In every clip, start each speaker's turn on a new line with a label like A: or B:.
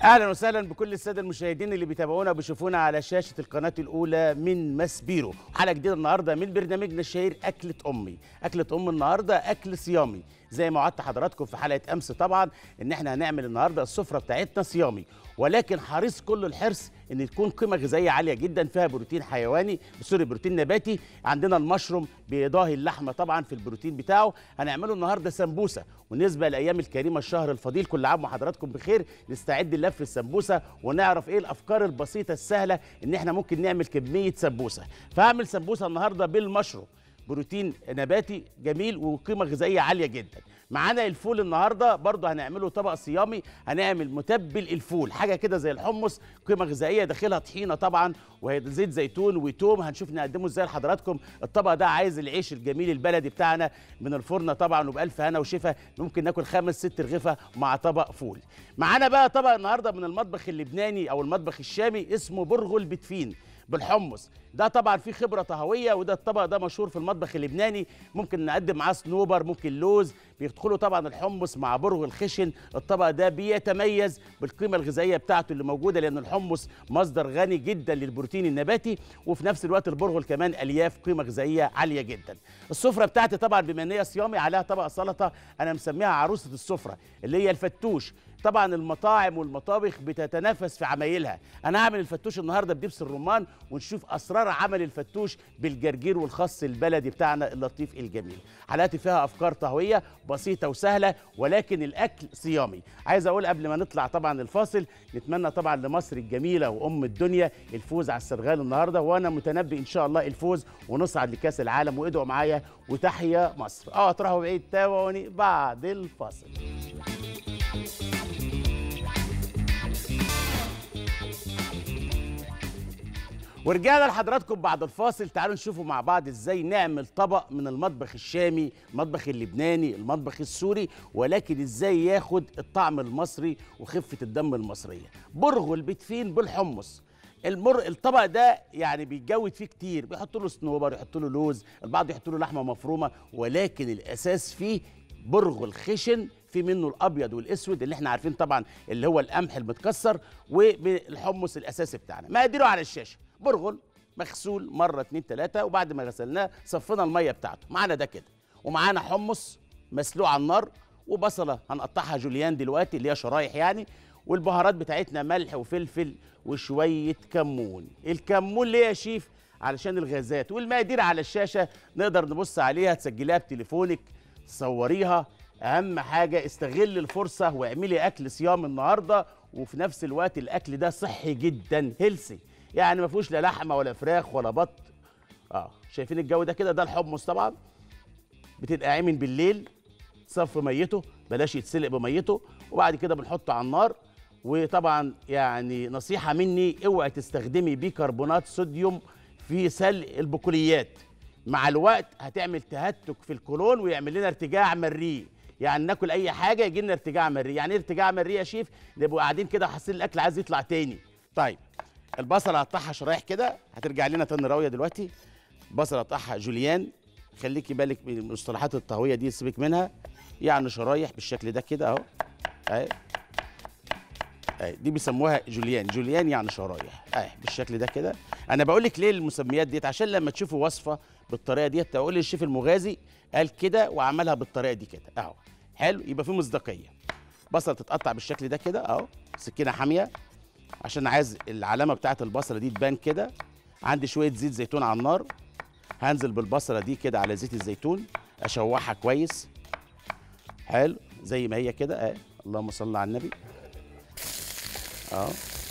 A: اهلا وسهلا بكل الساده المشاهدين اللي بيتابعونا وبيشوفونا على شاشه القناه الاولى من مسبيرو حلقه جديده النهارده من برنامجنا الشهير اكله امي اكله ام النهارده اكل صيامي زي ما وعدت حضراتكم في حلقه امس طبعا ان احنا هنعمل النهارده السفره بتاعتنا صيامي ولكن حريص كل الحرص ان تكون قيمه غذائيه عاليه جدا فيها بروتين حيواني سوري بروتين نباتي عندنا المشروم بيضاهي اللحمه طبعا في البروتين بتاعه هنعمله النهارده سمبوسه ونسبه الايام الكريمه الشهر الفضيل كل عام وحضراتكم بخير نستعد للف السمبوسه ونعرف ايه الافكار البسيطه السهله ان احنا ممكن نعمل كميه سمبوسه فهعمل سمبوسه النهارده بالمشروم بروتين نباتي جميل وقيمه غذائيه عاليه جدا معانا الفول النهارده برضه هنعمله طبق صيامي هنعمل متبل الفول حاجه كده زي الحمص قيمه غذائيه داخلها طحينه طبعا وزيت زيتون وتوم هنشوف نقدمه ازاي لحضراتكم الطبق ده عايز العيش الجميل البلدي بتاعنا من الفرن طبعا وبالف هنا وشفا ممكن ناكل خمس ست رغيفه مع طبق فول معانا بقى طبق النهارده من المطبخ اللبناني او المطبخ الشامي اسمه برغل بتفين بالحمص ده طبعا فيه خبره طهويه وده الطبق ده مشهور في المطبخ اللبناني ممكن نقدم معاه صنوبر ممكن لوز بيدخلوا طبعا الحمص مع برغ الخشن الطبق ده بيتميز بالقيمه الغذائيه بتاعته اللي موجوده لان الحمص مصدر غني جدا للبروتين النباتي وفي نفس الوقت البرغل كمان الياف قيمه غذائيه عاليه جدا السفره بتاعتي طبعا بما ان هي صيامي عليها طبق سلطه انا مسميها عروسه السفره اللي هي الفتوش طبعا المطاعم والمطابخ بتتنافس في عمايلها انا هعمل الفتوش النهارده بدبس الرمان ونشوف اسرار عمل الفتوش بالجرجير والخس البلدي بتاعنا اللطيف الجميل حلقاتي فيها افكار طهويه بسيطه وسهله ولكن الاكل صيامي عايز اقول قبل ما نطلع طبعا الفاصل نتمنى طبعا لمصر الجميله وام الدنيا الفوز على السنغال النهارده وانا متنبئ ان شاء الله الفوز ونصعد لكاس العالم وادعوا معايا وتحيا مصر اه تروحوا بعيد تابعوني بعد الفاصل ورجعنا لحضراتكم بعد الفاصل تعالوا نشوفوا مع بعض ازاي نعمل طبق من المطبخ الشامي المطبخ اللبناني المطبخ السوري ولكن ازاي ياخد الطعم المصري وخفة الدم المصرية برغل بتفين بالحمص المر الطبق ده يعني بيتجود فيه كتير بيحطوا له صنوبر يحطوا له لوز البعض يحطوا له لحمه مفرومه ولكن الاساس فيه برغل خشن في منه الابيض والاسود اللي احنا عارفين طبعا اللي هو القمح المتكسر والحمص الاساسي بتاعنا مقاديره على الشاشه برغل مغسول مره اتنين تلاته وبعد ما غسلناه صفينا الميه بتاعته معانا ده كده ومعانا حمص مسلوق على النار وبصله هنقطعها جوليان دلوقتي اللي هي شرايح يعني والبهارات بتاعتنا ملح وفلفل وشويه كمون الكمون ليه يا شيف علشان الغازات والمقادير على الشاشه نقدر نبص عليها تسجليها بتليفونك تصوريها اهم حاجه استغل الفرصه واعملي اكل صيام النهارده وفي نفس الوقت الاكل ده صحي جدا هيلسي يعني ما فيهوش لا لحمه ولا فراخ ولا بط اه شايفين الجو ده كده ده الحمص طبعا بتبقى عامل بالليل صف ميته بلاش يتسلق بميته وبعد كده بنحطه على النار وطبعا يعني نصيحه مني اوعي تستخدمي بيكربونات صوديوم في سلق البقوليات مع الوقت هتعمل تهتك في الكولون ويعمل لنا ارتجاع مريء يعني ناكل اي حاجه يجي لنا ارتجاع مريء يعني ايه ارتجاع مريء يا شيف نبقوا قاعدين كده حاسين الاكل عايز يطلع تاني طيب البصل هقطعها شرايح كده هترجع لنا تاني راويه دلوقتي بصل هقطعها جوليان خليكي بالك من المصطلحات الطهويه دي سيبك منها يعني شرايح بالشكل ده كده اهو اهي اهي دي بيسموها جوليان جوليان يعني شرايح اهي بالشكل ده كده انا بقول لك ليه المسميات ديت عشان لما تشوفوا وصفه بالطريقه ديت تقول لي الشيف المغازي قال كده وعملها بالطريقه دي كده اهو حلو يبقى في مصداقيه بصل تتقطع بالشكل ده كده اهو سكينه حاميه عشان عايز العلامه بتاعت البصله دي تبان كده عندي شويه زيت زيتون على النار هنزل بالبصله دي كده على زيت الزيتون اشوحها كويس حلو زي ما هي كده اهي اللهم صل على النبي اه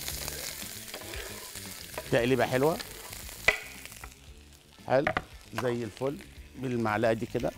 A: تقليبه حلوه حلو زي الفل بالمعلقه دي كده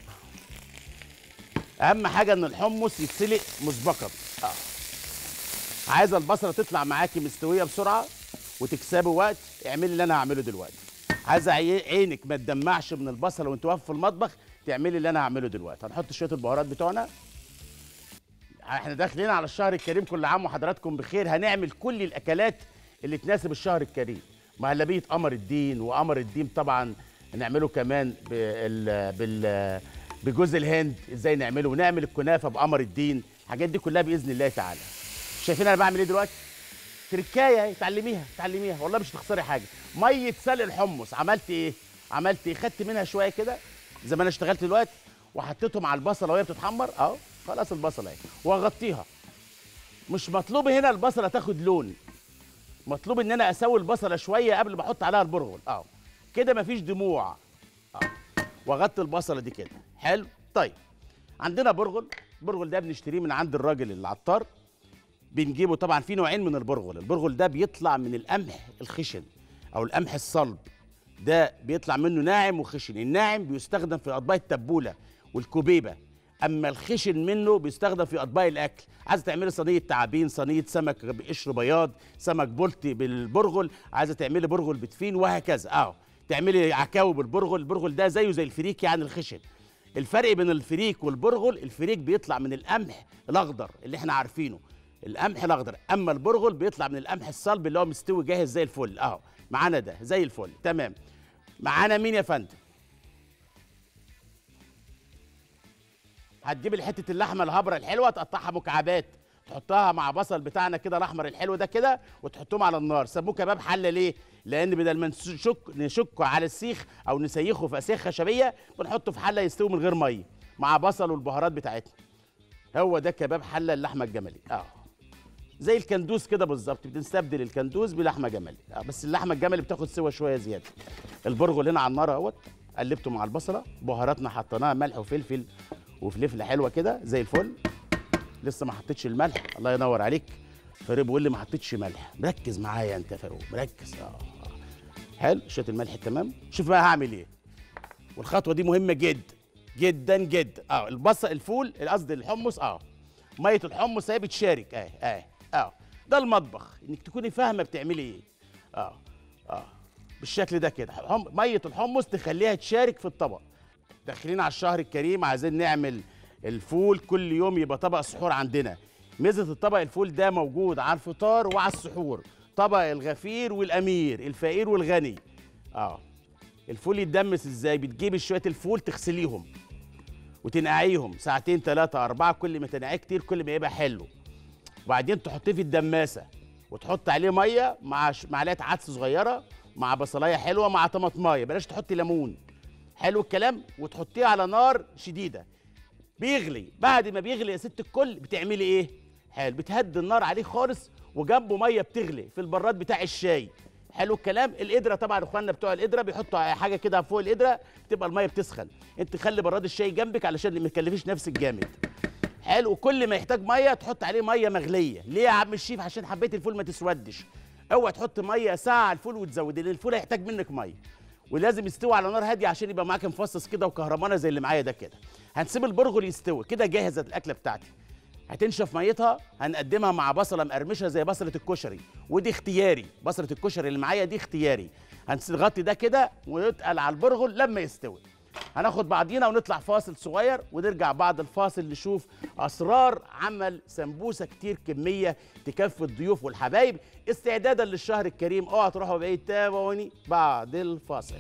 A: اهم حاجه ان الحمص يتسلق مسبقا اه عايزه البصله تطلع معاكي مستويه بسرعه وتكسبي وقت اعملي اللي انا هعمله دلوقتي عايزه عينك ما تدمعش من البصله وانت واقفه في المطبخ تعملي اللي انا هعمله دلوقتي هنحط شويه البهارات بتوعنا احنا داخلين على الشهر الكريم كل عام وحضراتكم بخير هنعمل كل الاكلات اللي تناسب الشهر الكريم مهلبيه قمر الدين وقمر الدين طبعا نعمله كمان بال بال بجوز الهند ازاي نعمله ونعمل الكنافه بقمر الدين الحاجات دي كلها باذن الله تعالى شايفين انا بعمل ايه دلوقتي تركايه اهي تعلميها تعلميها والله مش هتخسري حاجه ميه سلق الحمص عملت ايه عملت ايه خدت منها شويه كده زي ما انا اشتغلت دلوقتي وحطيتهم على البصله وهي بتتحمر اهو خلاص البصله اهي واغطيها مش مطلوب هنا البصله تاخد لون مطلوب ان انا اسوي البصله شويه قبل ما احط عليها البرغل اه كده مفيش دموع اه واغطي البصله دي كده حلو طيب عندنا برغل البرغل ده بنشتريه من عند الراجل العطار بنجيبه طبعا في نوعين من البرغل البرغل ده بيطلع من القمح الخشن او القمح الصلب ده بيطلع منه ناعم وخشن الناعم بيستخدم في اطباق التبوله والكوبيبه اما الخشن منه بيستخدم في اطباق الاكل عايزه تعملي صينيه تعابين صينيه سمك بقشر بياض سمك بلطي بالبرغل عايزه تعملي برغل بتفين وهكذا اهو تعملي عكاوي بالبرغل البرغل ده زيه زي الفريك يعني الخشن الفرق بين الفريك والبرغل الفريك بيطلع من القمح الاخضر اللي احنا عارفينه القمح الاخضر اما البرغل بيطلع من القمح الصلب اللي هو مستوي جاهز زي الفل اهو معانا ده زي الفل تمام معانا مين يا فندم هتجيب حته اللحمه الهبره الحلوه تقطعها مكعبات تحطها مع بصل بتاعنا كده الاحمر الحلو ده كده وتحطهم على النار سموه كباب حله ليه لان بدل ما نشك نشكه على السيخ او نسيخه في اسياخ خشبيه بنحطه في حله يستوي من غير ميه مع بصل والبهارات بتاعتنا هو ده كباب حله اللحمه الجملي اه زي الكندوز كده بالظبط بنستبدل الكندوز بلحمه جملي آه بس اللحمه الجملي بتاخد سوا شويه زياده البرغل هنا على النار اهوت قلبته مع البصله بهاراتنا حطيناها ملح وفلفل وفلفله حلوه كده زي الفل لسه ما حطيتش الملح الله ينور عليك فاروق بيقول لي ما حطيتش ملح مركز معايا انت يا فاروق مركز اه آه. حلو شويه الملح تمام شوف بقى هعمل ايه والخطوه دي مهمه جدا جدا جدا اه البصل الفول قصدي الحمص اه ميه الحمص اهي بتشارك اه اه اه ده المطبخ انك تكوني فاهمه بتعملي ايه اه اه بالشكل ده كده حم... ميه الحمص تخليها تشارك في الطبق داخلين على الشهر الكريم عايزين نعمل الفول كل يوم يبقى طبق سحور عندنا ميزه الطبق الفول ده موجود على الفطار وعلى السحور طبق الغفير والامير الفقير والغني اه الفول يتدمس ازاي بتجيبي شويه الفول تغسليهم وتنقعيهم ساعتين ثلاثة أربعة كل ما تنقعيه كتير كل ما يبقى حلو وبعدين تحطيه في الدماسة وتحط عليه مية مع ش- معلقة عدس صغيرة مع بصلاية حلوة مع طماطماية بلاش تحطي ليمون حلو الكلام وتحطيه على نار شديدة بيغلي بعد ما بيغلي يا ست الكل بتعملي ايه حلو بتهدي النار عليه خالص وجنبه ميه بتغلي في البراد بتاع الشاي حلو الكلام القدره طبعا اخواننا بتوع القدره بيحطوا حاجه كده فوق القدره بتبقى الميه بتسخن انت خلي براد الشاي جنبك علشان ما تكلفيش نفسك جامد حلو وكل ما يحتاج ميه تحط عليه ميه مغليه ليه يا عم الشيف عشان حبيت الفول ما تسودش اوعى تحط ميه ساعه على الفول وتزود لان الفول هيحتاج منك ميه ولازم يستوي على نار هاديه عشان يبقى معاك مفصص كده وكهرمانه زي اللي معايا ده كده هنسيب البرغل يستوي كده جاهزه الاكله بتاعتي هتنشف ميتها هنقدمها مع بصله مقرمشه زي بصله الكشري ودي اختياري بصله الكشري اللي معايا دي اختياري هنغطي ده كده ويتقل على البرغل لما يستوي هناخد بعضينا ونطلع فاصل صغير ونرجع بعد الفاصل نشوف اسرار عمل سمبوسه كتير كميه تكفي الضيوف والحبايب استعدادا للشهر الكريم اوعى تروحوا بعيد تابعوني بعد الفاصل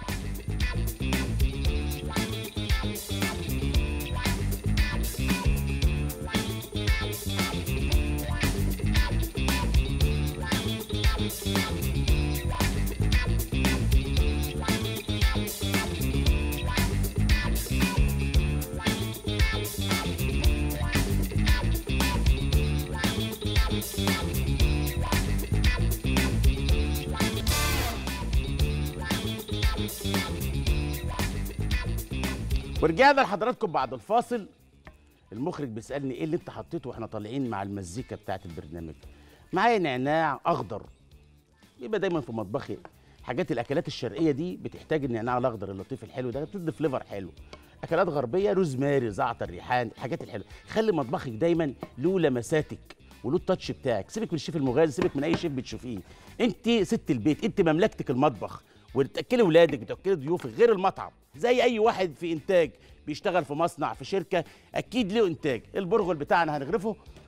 A: ورجعنا لحضراتكم بعد الفاصل المخرج بيسالني ايه اللي انت حطيته واحنا طالعين مع المزيكا بتاعت البرنامج معايا نعناع اخضر بيبقى دايما في مطبخي حاجات الاكلات الشرقيه دي بتحتاج النعناع الاخضر اللطيف الحلو ده بتدي فليفر حلو اكلات غربيه روزماري زعتر ريحان الحاجات الحلوه خلي مطبخك دايما له لمساتك وله التاتش بتاعك سيبك من الشيف المغازي سيبك من اي شيف بتشوفيه انت ست البيت انت مملكتك المطبخ وتاكلي ولادك بتاكلي ضيوفك غير المطعم زي اي واحد في انتاج بيشتغل في مصنع في شركه اكيد له انتاج البرغل بتاعنا هنغرفه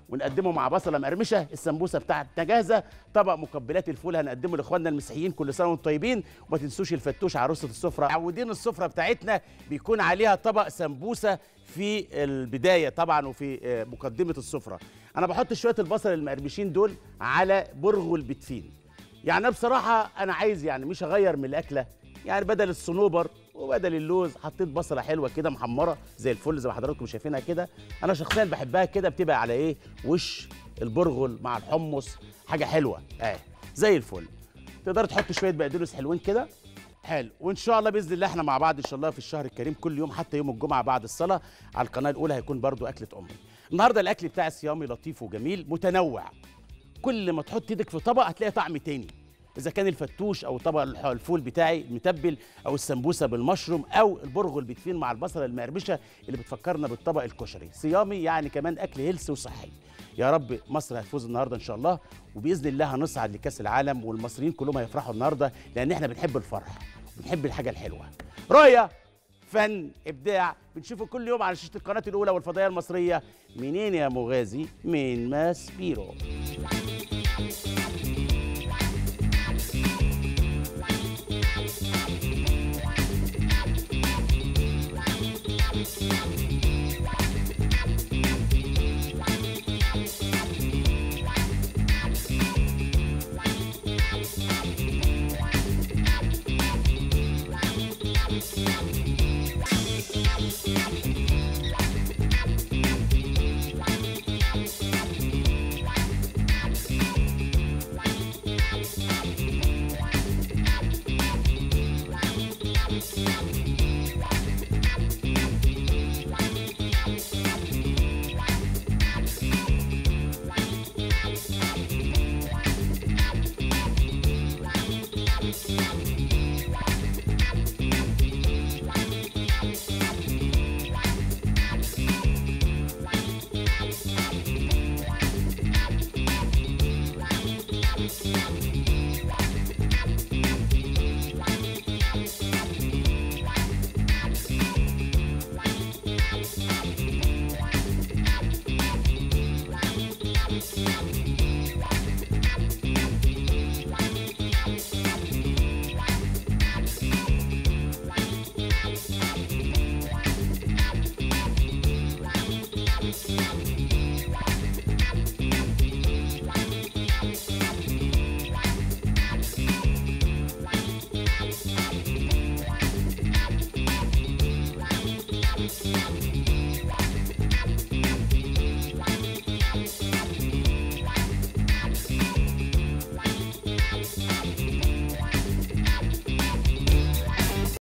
A: ونقدمه مع بصله مقرمشه السمبوسه بتاعتنا جاهزه طبق مقبلات الفول هنقدمه لاخواننا المسيحيين كل سنه وانتم طيبين وما تنسوش الفتوش عروسه السفره عودين السفره بتاعتنا بيكون عليها طبق سمبوسه في البدايه طبعا وفي آه، مقدمه السفره انا بحط شويه البصل المقرمشين دول على برغل بتفين يعني أنا بصراحه انا عايز يعني مش اغير من الاكله يعني بدل الصنوبر وبدل اللوز حطيت بصله حلوه كده محمره زي الفل زي ما حضراتكم شايفينها كده انا شخصيا بحبها كده بتبقى على ايه وش البرغل مع الحمص حاجه حلوه اه زي الفل تقدر تحط شويه بقدونس حلوين كده حلو وان شاء الله باذن الله احنا مع بعض ان شاء الله في الشهر الكريم كل يوم حتى يوم الجمعه بعد الصلاه على القناه الاولى هيكون برضو اكله امي النهارده الاكل بتاعي صيامي لطيف وجميل متنوع كل ما تحط ايدك في طبق هتلاقي طعم تاني اذا كان الفتوش او طبق الح- الفول بتاعي المتبل او السمبوسه بالمشروم او البرغل بتفين مع البصله المقرمشه اللي بتفكرنا بالطبق الكشري صيامي يعني كمان اكل هيلث وصحي يا رب مصر هتفوز النهارده ان شاء الله وباذن الله هنصعد لكاس العالم والمصريين كلهم هيفرحوا النهارده لان احنا بنحب الفرح بنحب الحاجه الحلوه رؤيه فن ابداع بنشوفه كل يوم على شاشه القناه الاولى والفضائيه المصريه منين يا مغازي من ماس بيرو